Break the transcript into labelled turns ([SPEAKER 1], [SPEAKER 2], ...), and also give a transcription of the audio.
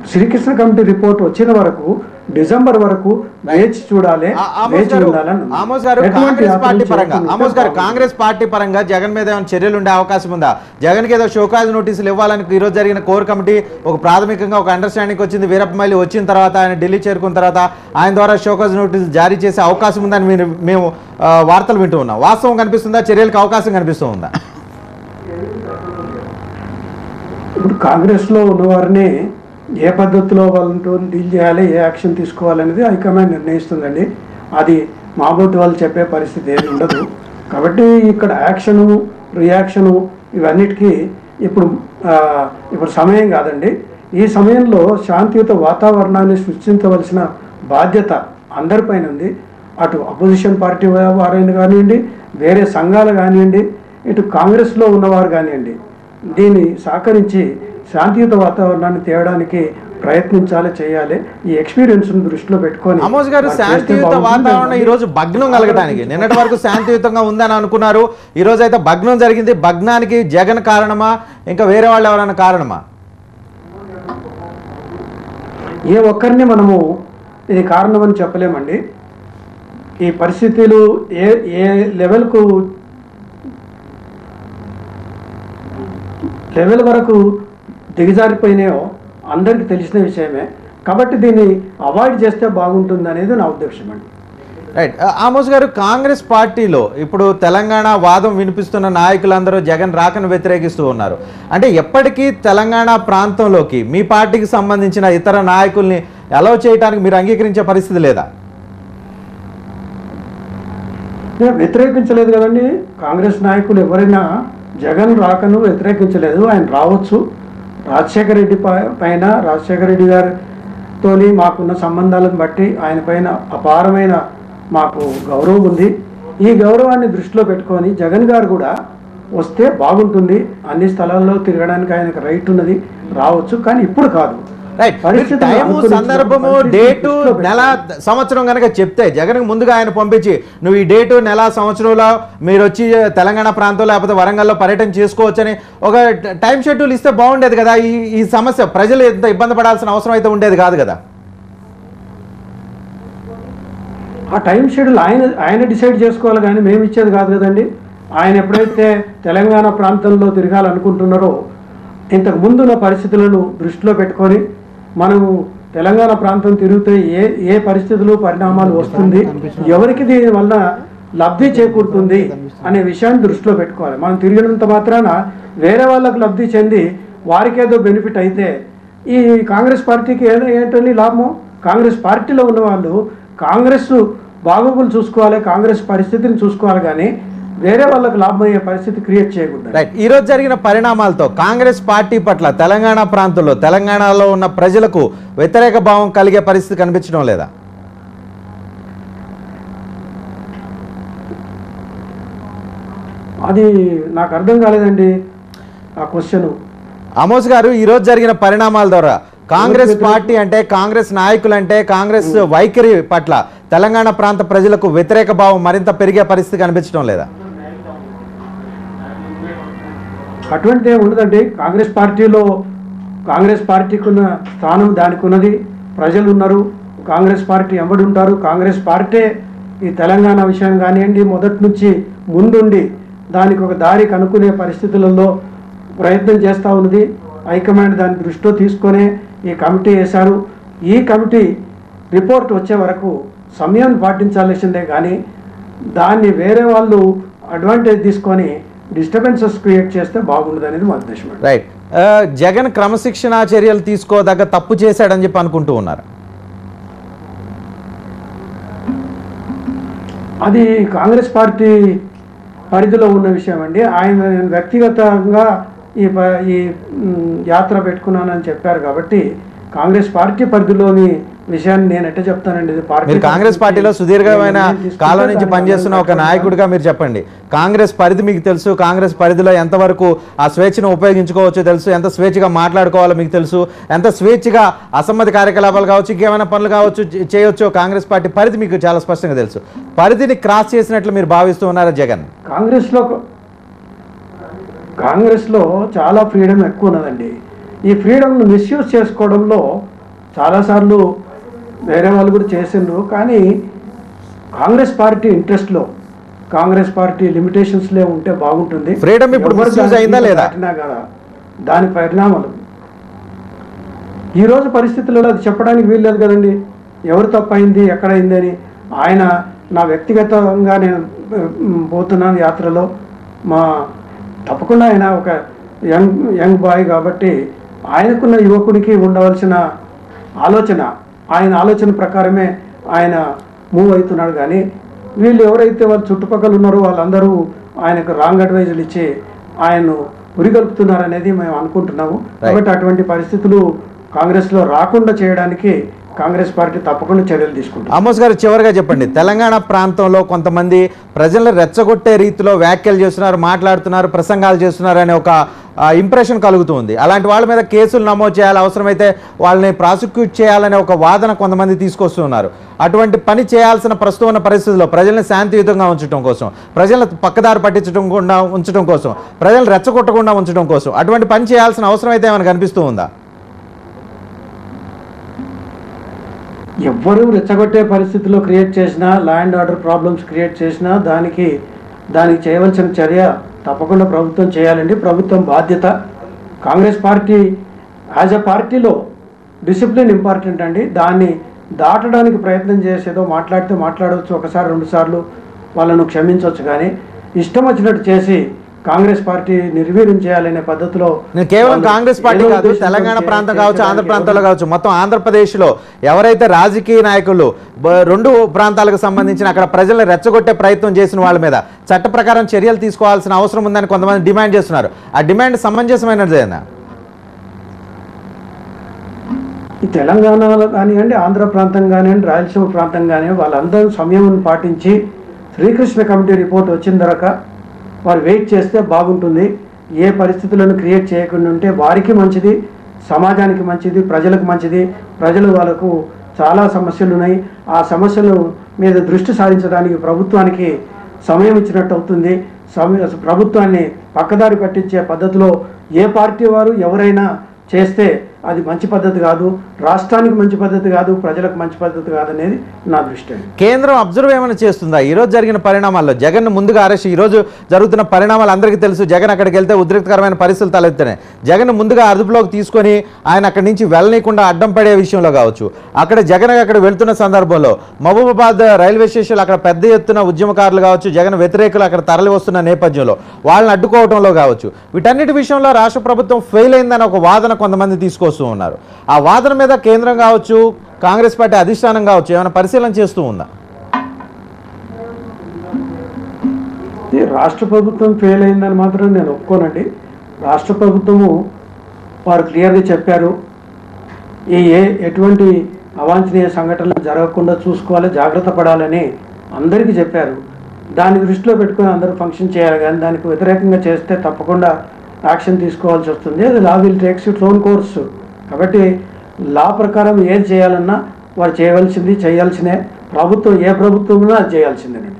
[SPEAKER 1] Srikrishna committee report వచ్చిన వరకు December వరకు వేచి చూడాలి
[SPEAKER 2] ఆ- ఆమోస్
[SPEAKER 1] వేచి
[SPEAKER 2] గారు
[SPEAKER 1] ఉండాలని ఉంది.
[SPEAKER 2] ఆమోస్ గారు
[SPEAKER 1] ఎటువంటి
[SPEAKER 2] కాంగ్రెస్
[SPEAKER 1] ఆపరేషన్
[SPEAKER 2] పార్టీ పరంగా
[SPEAKER 1] చేయకుండా
[SPEAKER 2] ఆమోస్ గారు
[SPEAKER 1] బాగుంటుంది.
[SPEAKER 2] కాంగ్రెస్ పార్టీ పరంగా జగన్ మీద ఏమైనా చర్యలు ఉండే అవకాశం ఉందా జగన్కి ఏదో షోకాజ్ నోటీసులు ఇవ్వాలని ఈ రోజు జరిగిన కోర్ కమిటీ ఒక ప్రాథమికంగా ఒక అండర్స్టాండింగ్ వచ్చింది వీరప్ప మళ్ళీ వచ్చిన తర్వాత ఆయన ఢిల్లీ చేరుకున్న తర్వాత ఆయన ద్వారా షోకాజ్ నోటీసులు జారీ చేసే అవకాశం ఉందని మీరు మేము ఆ, వార్తలు వింటూ ఉన్నాం వాస్తవం కనిపిస్తుందా చర్యలకు అవకాశం కనిపిస్తూ ఉందా
[SPEAKER 1] ఇప్పుడు కాంగ్రెస్ లో ఉన్న వారిని ఏ పద్ధతిలో వాళ్ళతో డీల్ చేయాలి ఏ యాక్షన్ తీసుకోవాలనేది హైకమాండ్ నిర్ణయిస్తుందండి అది మాబోతు వాళ్ళు చెప్పే పరిస్థితి ఏమి ఉండదు కాబట్టి ఇక్కడ యాక్షను రియాక్షను ఇవన్నిటికీ ఇప్పుడు ఆ, ఇప్పుడు సమయం కాదండి ఈ సమయంలో శాంతియుత వాతావరణాన్ని సృష్టించవలసిన బాధ్యత అందరిపైన ఉంది అటు అపోజిషన్ పార్టీ వారైనా కానివ్వండి వేరే సంఘాలు కానివ్వండి ఇటు కాంగ్రెస్లో ఉన్నవారు కానివ్వండి దీన్ని సహకరించి శాంతియుత వాతావరణాన్ని తేవడానికి ప్రయత్నించాలి చేయాలి ఈ ఎక్స్పీరియన్స్ దృష్టిలో పెట్టుకొని
[SPEAKER 2] అమోజ్ గారు
[SPEAKER 1] వారు చేస్తే
[SPEAKER 2] శాంతియుత
[SPEAKER 1] బాగుంటుంది.
[SPEAKER 2] వాతావరణం ఈ రోజు భగ్నం కలగడానికి నిన్నటి వరకు శాంతియుతంగా ఉందని అనుకున్నారు ఈ రోజు అయితే భగ్నం జరిగింది భగ్నానికి జగన్ కారణమా ఇంకా వేరే వాళ్ళు ఎవరైనా కారణమా
[SPEAKER 1] ఏ ఒక్కరిని మనము ఇది కారణమని చెప్పలేమండి ఈ పరిస్థితులు ఏ ఏ లెవెల్కు లెవెల్ వరకు దిగజారిపోయినాయో అందరికీ తెలిసిన విషయమే కాబట్టి దీన్ని అవాయిడ్ చేస్తే బాగుంటుంది అనేది నా ఉద్దేశం అండి
[SPEAKER 2] రైట్ ఆమోస్ గారు కాంగ్రెస్ పార్టీలో ఇప్పుడు తెలంగాణ వాదం వినిపిస్తున్న నాయకులందరూ జగన్ రాకను వ్యతిరేకిస్తూ ఉన్నారు అంటే ఎప్పటికీ తెలంగాణ ప్రాంతంలోకి మీ పార్టీకి సంబంధించిన ఇతర నాయకుల్ని అలౌ చేయడానికి మీరు అంగీకరించే పరిస్థితి లేదా
[SPEAKER 1] నేను వ్యతిరేకించలేదు కదండి కాంగ్రెస్ నాయకులు ఎవరైనా జగన్ రాకను వ్యతిరేకించలేదు ఆయన రావచ్చు రాజశేఖర రెడ్డి పై- పైన రాజశేఖర రెడ్డి గారితోని మాకున్న సంబంధాలను బట్టి ఆయన పైన అపారమైన మాకు గౌరవం ఉంది ఈ గౌరవాన్ని దృష్టిలో పెట్టుకొని జగన్ గారు కూడా వస్తే బాగుంటుంది అన్ని స్థలాల్లో తిరగడానికి ఆయనకు రైట్ ఉన్నది రావచ్చు కానీ ఇప్పుడు కాదు
[SPEAKER 2] రైట్
[SPEAKER 1] పరిస్థితులు
[SPEAKER 2] టైము
[SPEAKER 1] అనుకూలించిన
[SPEAKER 2] సందర్భము
[SPEAKER 1] పరిస్థితులు
[SPEAKER 2] డేటు
[SPEAKER 1] దృష్టిలో
[SPEAKER 2] నెల సంవత్సరం కనుక చెప్తే జగన్ ముందుగా ఆయన పంపించి నువ్వు ఈ డేటు నెల సంవత్సరంలో మీరు వచ్చి తెలంగాణ ప్రాంతం లేకపోతే వరంగల్లో పర్యటన చేసుకోవచ్చని ఒక టైం షెడ్యూల్ ఇస్తే బాగుండేది కదా ఈ ఈ సమస్య ప్రజలు ఎంత ఇబ్బంది పడాల్సిన అవసరం అయితే ఉండేది కాదు కదా
[SPEAKER 1] ఆ టైం షెడ్యూల్ ఆయన ఆయన డిసైడ్ చేసుకోవాలి కానీ మేము ఇచ్చేది కాదు కదండి ఆయన ఎప్పుడైతే తెలంగాణ ప్రాంతంలో తిరగాలనుకుంటున్నారో ఇంతకు ముందున్న పరిస్థితులను దృష్టిలో పెట్టుకొని మనము తెలంగాణ ప్రాంతం తిరిగితే ఏ ఏ పరిస్థితులు పరిణామాలు వస్తుంది ఎవరికి దీని వల్ల లబ్ధి చేకూరుతుంది అనే విషయాన్ని దృష్టిలో పెట్టుకోవాలి మనం తిరిగినంత మాత్రాన వేరే వాళ్ళకు లబ్ధి చెంది వారికేదో బెనిఫిట్ అయితే ఈ కాంగ్రెస్ పార్టీకి ఏదో ఏంటండి లాభం కాంగ్రెస్ పార్టీలో ఉన్న వాళ్ళు కాంగ్రెస్ బాగోగులు చూసుకోవాలి కాంగ్రెస్ పరిస్థితిని చూసుకోవాలి కానీ వేరే వాళ్ళకి లాభం అయ్యే పరిస్థితి క్రియేట్ చేయకూడదు
[SPEAKER 2] రైట్ ఈ రోజు జరిగిన పరిణామాలతో కాంగ్రెస్ పార్టీ పట్ల తెలంగాణ ప్రాంతంలో తెలంగాణలో ఉన్న ప్రజలకు వ్యతిరేక భావం కలిగే పరిస్థితి కనిపించడం లేదా
[SPEAKER 1] అది నాకు అర్థం కాలేదండి ఆ క్వశ్చన్
[SPEAKER 2] అమోస్ గారు ఈ రోజు జరిగిన పరిణామాల ద్వారా కాంగ్రెస్ పార్టీ అంటే కాంగ్రెస్ నాయకులు అంటే కాంగ్రెస్ వైఖరి పట్ల తెలంగాణ ప్రాంత ప్రజలకు వ్యతిరేక భావం మరింత పెరిగే పరిస్థితి కనిపించడం లేదా
[SPEAKER 1] అటువంటిది ఏమి ఉండదండి కాంగ్రెస్ పార్టీలో కాంగ్రెస్ పార్టీకి ఉన్న స్థానం దానికి ఉన్నది ప్రజలు ఉన్నారు కాంగ్రెస్ పార్టీ ఎంబడి ఉంటారు కాంగ్రెస్ పార్టీ ఈ తెలంగాణ విషయం కానివ్వండి మొదటి నుంచి ముందుండి దానికి ఒక దారి కనుక్కునే పరిస్థితులలో ప్రయత్నం చేస్తూ ఉన్నది హైకమాండ్ దాని దృష్టిలో తీసుకొని ఈ కమిటీ వేశారు ఈ కమిటీ రిపోర్ట్ వచ్చే వరకు సమయం పాటించాల్సిందే కానీ దాన్ని వేరే వాళ్ళు అడ్వాంటేజ్ తీసుకొని డిస్టర్బెన్సెస్ క్రియేట్ చేస్తే బాగుండదు అనేది మా ఉద్దేశం అండి.
[SPEAKER 2] రైట్ ఆ, జగన్ క్రమశిక్షణ చర్యలు తీసుకోదగ్గ తప్పు చేశాడని చెప్పి అనుకుంటూ ఉన్నారు
[SPEAKER 1] అది కాంగ్రెస్ పార్టీ పరిధిలో ఉన్న విషయం అండి ఆయన వ్యక్తిగతంగా ఈ ప- ఈ మ్, యాత్ర పెట్టుకున్నానని చెప్పారు కాబట్టి కాంగ్రెస్ పార్టీ పరిధిలోని విషయాన్ని నేను ఎట్లా చెప్తానండి ఇది పార్టీ
[SPEAKER 2] మీరు కాంగ్రెస్ పార్టీలో సుదీర్ఘమైన
[SPEAKER 1] నేను తీసుకుంటే
[SPEAKER 2] కాలం నుంచి
[SPEAKER 1] దానికి
[SPEAKER 2] పనిచేస్తున్న ఒక నాయకుడిగా మీరు చెప్పండి కాంగ్రెస్ పరిధి మీకు తెలుసు కాంగ్రెస్ పరిధిలో ఎంతవరకు ఆ స్వేచ్ఛను ఉపయోగించుకోవచ్చో తెలుసు ఎంత స్వేచ్ఛగా మాట్లాడుకోవాలో మీకు తెలుసు ఎంత స్వేచ్ఛగా అసమ్మతి కార్యకలాపాలు కావచ్చు ఇంకేమైనా పనులు కావచ్చు చే- చేయొచ్చో కాంగ్రెస్ పార్టీ పరిధి మీకు చాలా స్పష్టంగా తెలుసు పరిధిని క్రాస్ చేసినట్లు మీరు భావిస్తూ ఉన్నారా జగన్
[SPEAKER 1] కాంగ్రెస్లో కాంగ్రెస్లో చాలా ఫ్రీడమ్ ఎక్కువ ఉన్నదండి ఈ ఫ్రీడమ్ను మిస్యూజ్ చేసుకోవడంలో చాలాసార్లు వేరే వాళ్ళు కూడా చేసిండ్రు కానీ కాంగ్రెస్ పార్టీ ఇంట్రెస్ట్లో కాంగ్రెస్ పార్టీ లిమిటేషన్స్లే ఉంటే బాగుంటుంది
[SPEAKER 2] Freedom ఇప్పుడు
[SPEAKER 1] ఎవరు
[SPEAKER 2] misuse
[SPEAKER 1] దాన్ని
[SPEAKER 2] అయిందా లేదా?
[SPEAKER 1] దాటినా కదా దాని పరిణామాలు ఈ రోజు పరిస్థితులలో అది చెప్పడానికి వీల్లేదు కదండి ఎవరు తప్పైంది ఎక్కడైంది అని ఆయన నా వ్యక్తిగతంగా నేను ఉమ్, పోతున్నాను యాత్రలో మా తప్పకుండా ఆయన ఒక యంగ్ యంగ్ బాయ్ కాబట్టి ఆయనకున్న యువకుడికి ఉండవలసిన ఆలోచన ఆయన ఆలోచన ప్రకారమే ఆయన మూవ్ అవుతున్నాడు కానీ వీళ్ళు ఎవరైతే వాళ్ళ చుట్టుపక్కల ఉన్నారో వాళ్ళందరూ ఆయనకు రాంగ్ అడ్వైజులు ఇచ్చి ఆయన్ను ఉరిగలుపుతున్నారు అనేది మేము అనుకుంటున్నాము కాబట్టి అటువంటి పరిస్థితులు కాంగ్రెస్లో రాకుండా చేయడానికి కాంగ్రెస్ పార్టీ తప్పకుండా చర్యలు తీసుకుంటుంది
[SPEAKER 2] ఆమోస్ గారు చివరిగా చెప్పండి తెలంగాణ ప్రాంతంలో కొంతమంది ప్రజలను రెచ్చగొట్టే రీతిలో వ్యాఖ్యలు చేస్తున్నారు మాట్లాడుతున్నారు ప్రసంగాలు చేస్తున్నారు అనే ఒక ఇంప్రెషన్ కలుగుతుంది అలాంటి వాళ్ళ మీద కేసులు నమోదు చేయాలి అవసరమైతే వాళ్ళని ప్రాసిక్యూట్ చేయాలనే ఒక వాదన కొంతమంది తీసుకొస్తున్నారు అటువంటి పని చేయాల్సిన ప్రస్తుతం ఉన్న పరిస్థితుల్లో ప్రజల్ని శాంతియుతంగా ఉంచడం కోసం ప్రజలను పక్కదారి పట్టించడం కూడా ఉంచడం కోసం ప్రజలను రెచ్చగొట్టకుండా ఉంచడం కోసం అటువంటి పని చేయాల్సిన అవసరం అయితే ఏమైనా కనిపిస్తూ ఉందా
[SPEAKER 1] ఎవ్వరూ రెచ్చగొట్టే పరిస్థితుల్లో క్రియేట్ చేసినా ల్యాండ్ ఆర్డర్ ప్రాబ్లమ్స్ క్రియేట్ చేసినా దానికి దానికి చేయవలసిన చర్య తప్పకుండా ప్రభుత్వం చేయాలండి ప్రభుత్వం బాధ్యత కాంగ్రెస్ పార్టీ యాజ్ ఎ పార్టీలో డిసిప్లిన్ ఇంపార్టెంట్ అండి దాన్ని దాటడానికి ప్రయత్నం చేసేదో మాట్లాడితే మాట్లాడవచ్చు ఒకసారి రెండు సార్లు వాళ్ళను క్షమించవచ్చు కానీ ఇష్టం వచ్చినట్టు చేసి కాంగ్రెస్ పార్టీ నిర్వీర్యం చేయాలనే పద్ధతిలో
[SPEAKER 2] నేను కేవలం
[SPEAKER 1] వాళ్ళు
[SPEAKER 2] కాంగ్రెస్ పార్టీ
[SPEAKER 1] ఏదో
[SPEAKER 2] కాదు
[SPEAKER 1] ఉద్దేశంతో
[SPEAKER 2] తెలంగాణ
[SPEAKER 1] చే-
[SPEAKER 2] ప్రాంతం కావచ్చు ఆంధ్ర
[SPEAKER 1] చేసేదానికి
[SPEAKER 2] ప్రాంతాల్లో కావచ్చు మొత్తం ఆంధ్రప్రదేశ్లో ఎవరైతే రాజకీయ నాయకులు బ- రెండు ప్రాంతాలకు సంబంధించిన అక్కడ ప్రజలను రెచ్చగొట్టే ప్రయత్నం చేసిన వాళ్ళ మీద చట్ట ప్రకారం చర్యలు తీసుకోవాల్సిన అవసరం ఉందని కొంతమంది డిమాండ్ చేస్తున్నారు ఆ డిమాండ్ సమంజసమైనదేనా
[SPEAKER 1] ఈ తెలంగాణలో కానివ్వండి ఆంధ్ర ప్రాంతం కానివ్వండి రాయలసీమ ప్రాంతం కానివ్వండి వాళ్ళందరూ సంయమం పాటించి శ్రీకృష్ణ కమిటీ రిపోర్ట్ వచ్చిన దాకా వారు వెయిట్ చేస్తే బాగుంటుంది ఏ పరిస్థితులను క్రియేట్ చేయకుండా ఉంటే వారికి మంచిది సమాజానికి మంచిది ప్రజలకు మంచిది ప్రజలు వాళ్ళకు చాలా సమస్యలు ఉన్నాయి ఆ సమస్యల మీద దృష్టి సారించడానికి ప్రభుత్వానికి సమయం ఇచ్చినట్టు అవుతుంది సమయ ప్రభుత్వాన్ని పక్కదారి పట్టించే పద్ధతిలో ఏ పార్టీ వారు ఎవరైనా చేస్తే అది మంచి పద్ధతి కాదు రాష్ట్రానికి మంచి పద్ధతి కాదు ప్రజలకు మంచి పద్ధతి కాదు అనేది నా దృష్టి అండి
[SPEAKER 2] కేంద్రం అబ్జర్వ్ ఏమైనా చేస్తుందా ఈ రోజు జరిగిన పరిణామాల్లో జగన్ ముందుగా అరెస్ట్ ఈ రోజు జరుగుతున్న పరిణామాలు అందరికీ తెలుసు జగన్ అక్కడికి వెళ్తే ఉద్రిక్తకరమైన పరిస్థితులు తలెత్తున్నాయి జగన్ ముందుగా అదుపులోకి తీసుకొని ఆయన అక్కడి నుంచి వెళ్ళనీయకుండా అడ్డం పడే విషయంలో కావచ్చు అక్కడ జగన్ అక్కడ వెళ్తున్న సందర్భంలో మహబూబాబాద్ రైల్వే స్టేషన్ అక్కడ పెద్ద ఎత్తున ఉద్యమకారులు కావచ్చు జగన్ వ్యతిరేకులు అక్కడ తరలి వస్తున్న నేపథ్యంలో వాళ్ళని అడ్డుకోవడంలో కావచ్చు వీటన్నిటి విషయంలో రాష్ట్ర ప్రభుత్వం ఫెయిల్ అయిందని ఒక వాదన కొంతమంది తీసుకొస్తూ ఉన్నారు ఆ వాదన మీద కేంద్రం కావచ్చు కాంగ్రెస్ పార్టీ అధిష్టానం కావచ్చు ఏమైనా పరిశీలన చేస్తూ ఉందా
[SPEAKER 1] ఇది రాష్ట్ర ప్రభుత్వం ఫెయిల్ అయిందని మాత్రం నేను ఒప్పుకోనండి రాష్ట్ర ప్రభుత్వము వారు క్లియర్గా చెప్పారు ఈ ఏ ఎటువంటి అవాంఛనీయ సంఘటనలు జరగకుండా చూసుకోవాలి జాగ్రత్త పడాలని అందరికీ చెప్పారు దాన్ని దృష్టిలో పెట్టుకొని అందరూ ఫంక్షన్ చేయాలి కానీ దానికి వ్యతిరేకంగా చేస్తే తప్పకుండా యాక్షన్ తీసుకోవాల్సి వస్తుంది అది law will takes its own course కాబట్టి లా ప్రకారం ఏది చేయాలన్నా వారు చేయవలసింది చేయాల్సినే ప్రభుత్వం ఏ ప్రభుత్వం ఉన్నా అది చేయాల్సిందేనండి